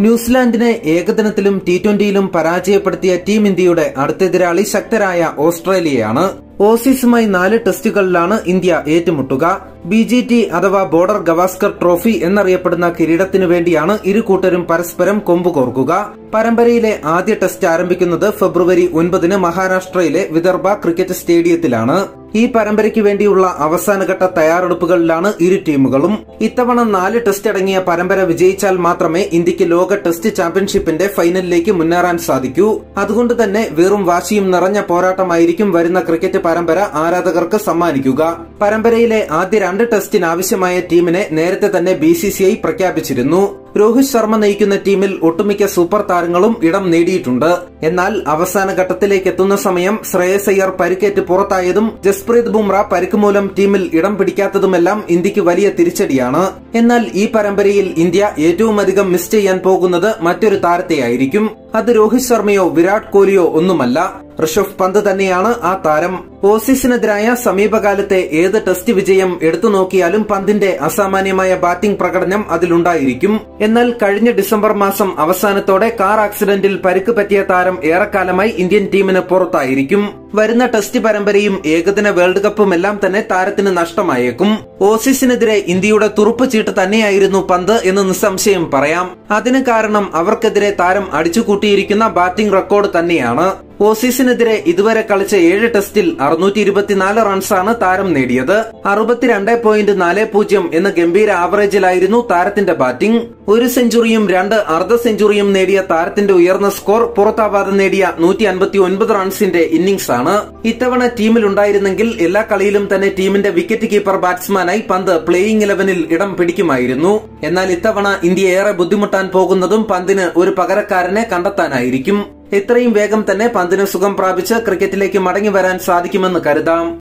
ന്യൂസിലാൻഡിനെ ഏകദിനത്തിലും T ട്വന്റിയിലും പരാജയപ്പെടുത്തിയ team ഇന്ത്യയുടെ അടുത്ത എതിരാളി ശക്തരായ ഓസ്ട്രേലിയയാണ് ഓസീസുമായി നാല് ടെസ്റ്റുകളിലാണ് ഇന്ത്യ ഏറ്റുമുട്ടുക ബി ജി ടി അഥവാ ബോർഡർ ഗവാസ്കർ ട്രോഫി എന്നറിയപ്പെടുന്ന കിരീടത്തിനു വേണ്ടിയാണ് ഇരു കൂട്ടരും പരസ്പരം കൊമ്പുകോർക്കുക പരമ്പരയിലെ ആദ്യ ടെസ്റ്റ് ആരംഭിക്കുന്നത് ഫെബ്രുവരി ഒൻപതിന് മഹാരാഷ്ട്രയിലെ വിദർഭ ക്രിക്കറ്റ് സ്റ്റേഡിയത്തിലാണ് ഈ പരമ്പരയ്ക്ക് വേണ്ടിയുള്ള അവസാനഘട്ട തയ്യാറെടുപ്പുകളിലാണ് ഇരു ടീമുകളും ഇത്തവണ നാല് ടെസ്റ്റ് അടങ്ങിയ പരമ്പര വിജയിച്ചാൽ മാത്രമേ ഇന്ത്യക്ക് ലോക ടെസ്റ്റ് ചാമ്പ്യൻഷിപ്പിന്റെ ഫൈനലിലേക്ക് മുന്നേറാൻ സാധിക്കൂ അതുകൊണ്ട് തന്നെ വെറും വാശിയും നിറഞ്ഞ പോരാട്ടമായിരിക്കും വരുന്ന ക്രിക്കറ്റ് പരമ്പര ആരാധകർക്ക് സമ്മാനിക്കുക പരമ്പരയിലെ ആദ്യ രണ്ട് ടെസ്റ്റിന് ആവശ്യമായ ടീമിനെ നേരത്തെ തന്നെ ബി പ്രഖ്യാപിച്ചിരുന്നു രോഹിത് ശർമ്മ നയിക്കുന്ന ടീമിൽ ഒട്ടുമിക്ക സൂപ്പർ താരങ്ങളും ഇടം നേടിയിട്ടുണ്ട് എന്നാൽ അവസാന ഘട്ടത്തിലേക്ക് എത്തുന്ന സമയം ശ്രേയസ് അയ്യർ പരിക്കേറ്റ് പുറത്തായതും ജസ്പ്രീത് ബുംറ പരിക്ക് മൂലം ടീമിൽ ഇടം പിടിക്കാത്തതുമെല്ലാം ഇന്ത്യക്ക് വലിയ തിരിച്ചടിയാണ് എന്നാൽ ഈ പരമ്പരയിൽ ഇന്ത്യ ഏറ്റവും അധികം മിസ് ചെയ്യാൻ പോകുന്നത് മറ്റൊരു താരത്തെയായിരിക്കും അത് രോഹിത് ശർമ്മയോ വിരാട് കോഹ്ലിയോ ഒന്നുമല്ല ഋഷഭ് പന്ത് തന്നെയാണ് ആ താരം ഓസീസിനെതിരായ സമീപകാലത്തെ ഏത് ടെസ്റ്റ് വിജയം എടുത്തു നോക്കിയാലും പന്തിന്റെ അസാമാന്യമായ ബാറ്റിംഗ് പ്രകടനം അതിലുണ്ടായിരിക്കും എന്നാൽ കഴിഞ്ഞ ഡിസംബർ മാസം അവസാനത്തോടെ കാർ ആക്സിഡന്റിൽ പരിക്ക് പറ്റിയ താരം ഏറെക്കാലമായി ഇന്ത്യൻ ടീമിന് പുറത്തായിരിക്കും വരുന്ന ടെസ്റ്റ് പരമ്പരയും ഏകദിന വേൾഡ് കപ്പും എല്ലാം തന്നെ താരത്തിന് നഷ്ടമായേക്കും ഓസീസിനെതിരെ ഇന്ത്യയുടെ തുറുപ്പ് ചീട്ട് തന്നെയായിരുന്നു പന്ത് എന്ന് നിസ്സംശയം പറയാം അതിന് കാരണം അവർക്കെതിരെ താരം അടിച്ചുകൂട്ടിയിരിക്കുന്ന ബാറ്റിംഗ് റെക്കോർഡ് തന്നെയാണ് ഓസീസിനെതിരെ ഇതുവരെ കളിച്ച ഏഴ് ടെസ്റ്റിൽ അറുന്നൂറ്റി ഇരുപത്തിനാല് റൺസാണ് താരം നേടിയത് അറുപത്തിരണ്ട് പോയിന്റ് നാല് പൂജ്യം എന്ന ഗംഭീര ആവറേജിലായിരുന്നു താരത്തിന്റെ ബാറ്റിംഗ് ഒരു സെഞ്ചുറിയും രണ്ട് അർദ്ധ സെഞ്ചുറിയും നേടിയ താരത്തിന്റെ ഉയർന്ന സ്കോർ പുറത്താവാതെ നേടിയ നൂറ്റി അൻപത്തി ഒൻപത് റൺസിന്റെ ഇന്നിംഗ്സ് ആണ് ഇത്തവണ ടീമിലുണ്ടായിരുന്നെങ്കിൽ എല്ലാ കളിയിലും തന്നെ ടീമിന്റെ വിക്കറ്റ് കീപ്പർ ബാറ്റ്സ്മാനായി പന്ത് പ്ലേയിംഗ് ഇലവനിൽ ഇടം പിടിക്കുമായിരുന്നു എന്നാൽ ഇത്തവണ ഇന്ത്യ ഏറെ ബുദ്ധിമുട്ടാൻ പോകുന്നതും പന്തിന് ഒരു പകരക്കാരനെ കണ്ടെത്താനായിരിക്കും എത്രയും വേഗം തന്നെ പന്തിന് സുഖം പ്രാപിച്ച് ക്രിക്കറ്റിലേക്ക് മടങ്ങി വരാൻ സാധിക്കുമെന്ന് കരുതാം